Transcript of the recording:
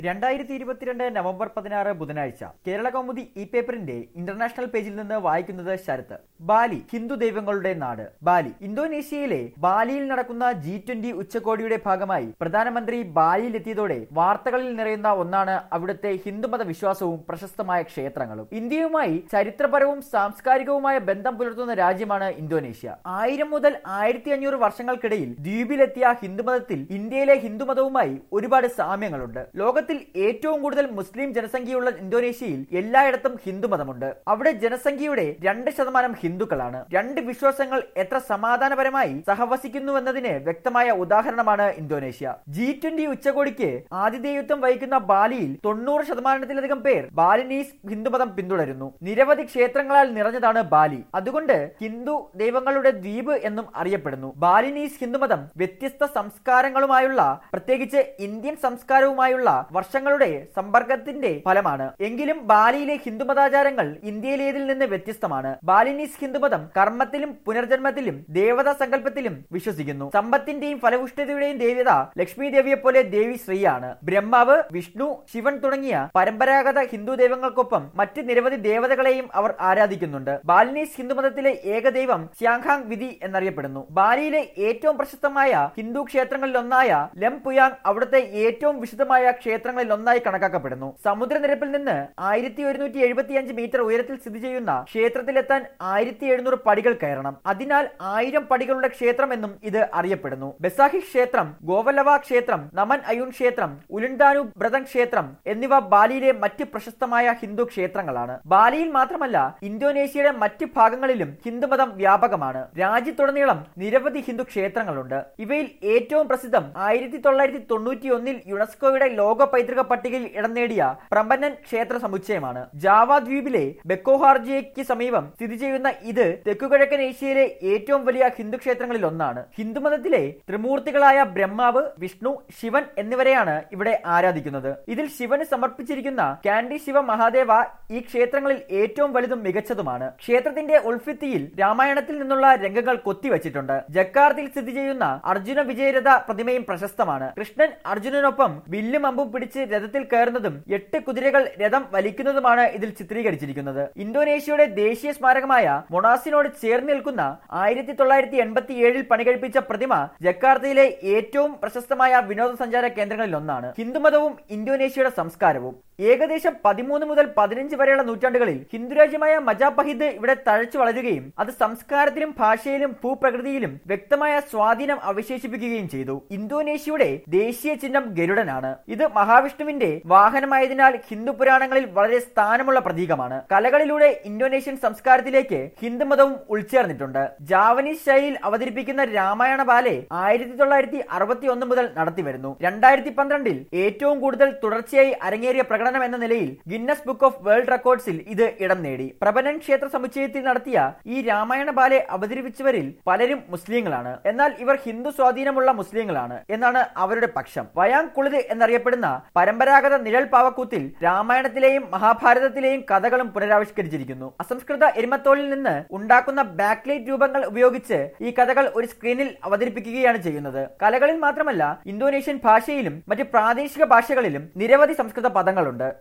രണ്ടായിരത്തി ഇരുപത്തിരണ്ട് നവംബർ പതിനാറ് ബുധനാഴ്ച കേരള കൗമുദി ഇ പേപ്പറിന്റെ ഇന്റർനാഷണൽ പേജിൽ നിന്ന് വായിക്കുന്നത് ശരത്ത് ബാലി ഹിന്ദു ദൈവങ്ങളുടെ നാട് ബാലി ഇന്തോനേഷ്യയിലെ ബാലിയിൽ നടക്കുന്ന ജി ട്വന്റി ഉച്ചകോടിയുടെ ഭാഗമായി പ്രധാനമന്ത്രി ബാലിയിലെത്തിയതോടെ വാർത്തകളിൽ നിറയുന്ന ഒന്നാണ് അവിടുത്തെ ഹിന്ദുമത വിശ്വാസവും പ്രശസ്തമായ ക്ഷേത്രങ്ങളും ഇന്ത്യയുമായി ചരിത്രപരവും സാംസ്കാരികവുമായ ബന്ധം പുലർത്തുന്ന രാജ്യമാണ് ഇന്തോനേഷ്യ ആയിരം മുതൽ ആയിരത്തി അഞ്ഞൂറ് വർഷങ്ങൾക്കിടയിൽ ദ്വീപിലെത്തിയ ഹിന്ദുമതത്തിൽ ഇന്ത്യയിലെ ഹിന്ദുമതവുമായി ഒരുപാട് സാമ്യങ്ങളുണ്ട് ലോകത്തിൽ ഏറ്റവും കൂടുതൽ മുസ്ലിം ജനസംഖ്യയുള്ള ഇന്തോനേഷ്യയിൽ എല്ലായിടത്തും ഹിന്ദുമതമുണ്ട് അവിടെ ജനസംഖ്യയുടെ രണ്ട് ശതമാനം ഹിന്ദുക്കളാണ് രണ്ട് വിശ്വാസങ്ങൾ എത്ര സമാധാനപരമായി സഹവസിക്കുന്നുവെന്നതിന് വ്യക്തമായ ഉദാഹരണമാണ് ഇന്തോനേഷ്യ ജി ട്വന്റി ഉച്ചകോടിക്ക് ആതിഥേയത്വം വഹിക്കുന്ന ബാലിയിൽ തൊണ്ണൂറ് ശതമാനത്തിലധികം പേർ ബാലിനീസ് ഹിന്ദുമതം പിന്തുടരുന്നു നിരവധി ക്ഷേത്രങ്ങളാൽ നിറഞ്ഞതാണ് ബാലി അതുകൊണ്ട് ഹിന്ദു ദൈവങ്ങളുടെ ദ്വീപ് എന്നും അറിയപ്പെടുന്നു ബാലിനീസ് ഹിന്ദുമതം വ്യത്യസ്ത സംസ്കാരങ്ങളുമായുള്ള പ്രത്യേകിച്ച് ഇന്ത്യൻ സംസ്കാരവുമായുള്ള വർഷങ്ങളുടെ സമ്പർക്കത്തിന്റെ ഫലമാണ് എങ്കിലും ബാലിയിലെ ഹിന്ദുമതാചാരങ്ങൾ ഇന്ത്യയിലേതിൽ നിന്ന് വ്യത്യസ്തമാണ് ബാലിനീസ് ഹിന്ദുമതം കർമ്മത്തിലും പുനർജന്മത്തിലും ദേവതാ സങ്കല്പത്തിലും വിശ്വസിക്കുന്നു സമ്പത്തിന്റെയും ഫലപുഷ്ടതയുടെയും ദേവത ലക്ഷ്മി ദേവിയെ പോലെ ദേവി ശ്രീയാണ് ബ്രഹ്മാവ് വിഷ്ണു ശിവൻ തുടങ്ങിയ പരമ്പരാഗത ഹിന്ദു ദൈവങ്ങൾക്കൊപ്പം മറ്റ് നിരവധി ദേവതകളെയും അവർ ആരാധിക്കുന്നുണ്ട് ബാലിനീസ് ഹിന്ദുമതത്തിലെ ഏകദൈവം ശ്യാങ്ഹാങ് വിധി എന്നറിയപ്പെടുന്നു ബാലിയിലെ ഏറ്റവും പ്രശസ്തമായ ഹിന്ദു ക്ഷേത്രങ്ങളിലൊന്നായ ലംപുയാങ് അവിടുത്തെ ഏറ്റവും വിശുദ്ധമായ ക്ഷേത്രങ്ങളിൽ ഒന്നായി കണക്കാക്കപ്പെടുന്നു സമുദ്രനിരപ്പിൽ നിന്ന് ആയിരത്തി ഒരുന്നൂറ്റി എഴുപത്തിയഞ്ച് മീറ്റർ ഉയരത്തിൽ സ്ഥിതി ചെയ്യുന്ന ക്ഷേത്രത്തിലെത്താൻ ആയിരത്തി എഴുന്നൂറ് പടികൾ കയറണം അതിനാൽ ആയിരം പടികളുടെ ക്ഷേത്രം എന്നും ഇത് അറിയപ്പെടുന്നു ബസാഹി ക്ഷേത്രം ഗോവലവ ക്ഷേത്രം നമൻ അയുൺ ക്ഷേത്രം ഉലുണ്ടാനു ബ്രതൻ ക്ഷേത്രം എന്നിവ ബാലിയിലെ മറ്റ് പ്രശസ്തമായ ഹിന്ദു ക്ഷേത്രങ്ങളാണ് ബാലിയിൽ മാത്രമല്ല ഇന്തോനേഷ്യയുടെ മറ്റ് ഭാഗങ്ങളിലും ഹിന്ദുമതം വ്യാപകമാണ് രാജ്യത്തുടനീളം നിരവധി ഹിന്ദു ക്ഷേത്രങ്ങളുണ്ട് ഇവയിൽ ഏറ്റവും പ്രസിദ്ധം ആയിരത്തി തൊള്ളായിരത്തി തൊണ്ണൂറ്റി ഒന്നിൽ യുനെസ്കോയുടെ ലോക പൈതൃക പട്ടികയിൽ ഇടം നേടിയ പ്രമ്പന്നൻ ക്ഷേത്ര സമുച്ചയമാണ് ജാവ ദ്വീപിലെ ബെക്കോഹാർജിയയ്ക്ക് സമീപം സ്ഥിതി ചെയ്യുന്ന ഇത് തെക്കുകിഴക്കൻ ഏഷ്യയിലെ ഏറ്റവും വലിയ ഹിന്ദു ക്ഷേത്രങ്ങളിൽ ഒന്നാണ് ഹിന്ദുമതത്തിലെ ത്രിമൂർത്തികളായ ബ്രഹ്മാവ് വിഷ്ണു ശിവൻ എന്നിവരെയാണ് ഇവിടെ ആരാധിക്കുന്നത് ഇതിൽ ശിവന് സമർപ്പിച്ചിരിക്കുന്ന കാൻഡി ശിവ മഹാദേവ ഈ ക്ഷേത്രങ്ങളിൽ ഏറ്റവും വലുതും മികച്ചതുമാണ് ക്ഷേത്രത്തിന്റെ ഉൾഭിത്തിയിൽ രാമായണത്തിൽ നിന്നുള്ള രംഗങ്ങൾ കൊത്തിവച്ചിട്ടുണ്ട് ജക്കാർത്തിൽ സ്ഥിതി ചെയ്യുന്ന അർജുന വിജയരഥ പ്രതിമയും പ്രശസ്തമാണ് കൃഷ്ണൻ അർജുനനൊപ്പം വില്ലും അമ്പും പിടിച്ച് രഥത്തിൽ കയറുന്നതും എട്ട് കുതിരകൾ രഥം വലിക്കുന്നതുമാണ് ഇതിൽ ചിത്രീകരിച്ചിരിക്കുന്നത് ഇന്തോനേഷ്യയുടെ ദേശീയ സ്മാരകമായ മൊണാസിനോട് ചേർന്ന് നിൽക്കുന്ന ആയിരത്തി തൊള്ളായിരത്തി എൺപത്തി ഏഴിൽ പണികഴിപ്പിച്ച പ്രതിമ ജക്കാർത്തയിലെ ഏറ്റവും പ്രശസ്തമായ വിനോദസഞ്ചാര കേന്ദ്രങ്ങളിൽ ഒന്നാണ് ഹിന്ദുമതവും ഇന്തോനേഷ്യയുടെ സംസ്കാരവും ഏകദേശം പതിമൂന്ന് മുതൽ പതിനഞ്ച് വരെയുള്ള നൂറ്റാണ്ടുകളിൽ ഹിന്ദുരാജ്യമായ മജാപഹിദ് ഇവിടെ തഴച്ചു വളരുകയും അത് സംസ്കാരത്തിലും ഭാഷയിലും ഭൂപ്രകൃതിയിലും വ്യക്തമായ സ്വാധീനം അവശേഷിപ്പിക്കുകയും ചെയ്തു ഇന്തോനേഷ്യയുടെ ദേശീയ ചിഹ്നം ഗരുഡനാണ് ഇത് മഹാവിഷ്ണുവിന്റെ വാഹനമായതിനാൽ ഹിന്ദു പുരാണങ്ങളിൽ വളരെ സ്ഥാനമുള്ള പ്രതീകമാണ് കലകളിലൂടെ ഇന്തോനേഷ്യൻ സംസ്കാരത്തിലേക്ക് ഹിന്ദുമതവും ഉൾച്ചേർന്നിട്ടുണ്ട് ജാവനീസ് ശൈലിയിൽ അവതരിപ്പിക്കുന്ന രാമായണ ബാലെ ആയിരത്തി തൊള്ളായിരത്തി അറുപത്തി ഒന്ന് മുതൽ നടത്തിവരുന്നു രണ്ടായിരത്തി പന്ത്രണ്ടിൽ ഏറ്റവും കൂടുതൽ തുടർച്ചയായി അരങ്ങേറിയ പ്രകടനം എന്ന നിലയിൽ ഗിന്നസ് ബുക്ക് ഓഫ് വേൾഡ് റെക്കോർഡ്സിൽ ഇത് ഇടം നേടി പ്രബനൻ ക്ഷേത്ര സമുച്ചയത്തിൽ നടത്തിയ ഈ രാമായണ ബാലെ അവതരിപ്പിച്ചവരിൽ പലരും മുസ്ലിങ്ങളാണ് എന്നാൽ ഇവർ ഹിന്ദു സ്വാധീനമുള്ള മുസ്ലിങ്ങളാണ് എന്നാണ് അവരുടെ പക്ഷം വയാങ് കുളിത് എന്നറിയപ്പെടുന്ന പരമ്പരാഗത നിഴൽ പാവക്കൂത്തിൽ രാമായണത്തിലെയും മഹാഭാരതത്തിലെയും കഥകളും പുനരാവിഷ്കരിച്ചിരിക്കുന്നു അസംസ്കൃത എരുമത്തോളിൽ നിന്ന് ഉണ്ടാക്കുന്ന ബാക്ക്ലൈറ്റ് രൂപങ്ങൾ ഉപയോഗിച്ച് ഈ കഥകൾ ഒരു സ്ക്രീനിൽ അവതരിപ്പിക്കുകയാണ് ചെയ്യുന്നത് കലകളിൽ മാത്രമല്ല ഇന്തോനേഷ്യൻ ഭാഷയിലും മറ്റ് പ്രാദേശിക ഭാഷകളിലും നിരവധി സംസ്കൃത പദങ്ങളുണ്ട്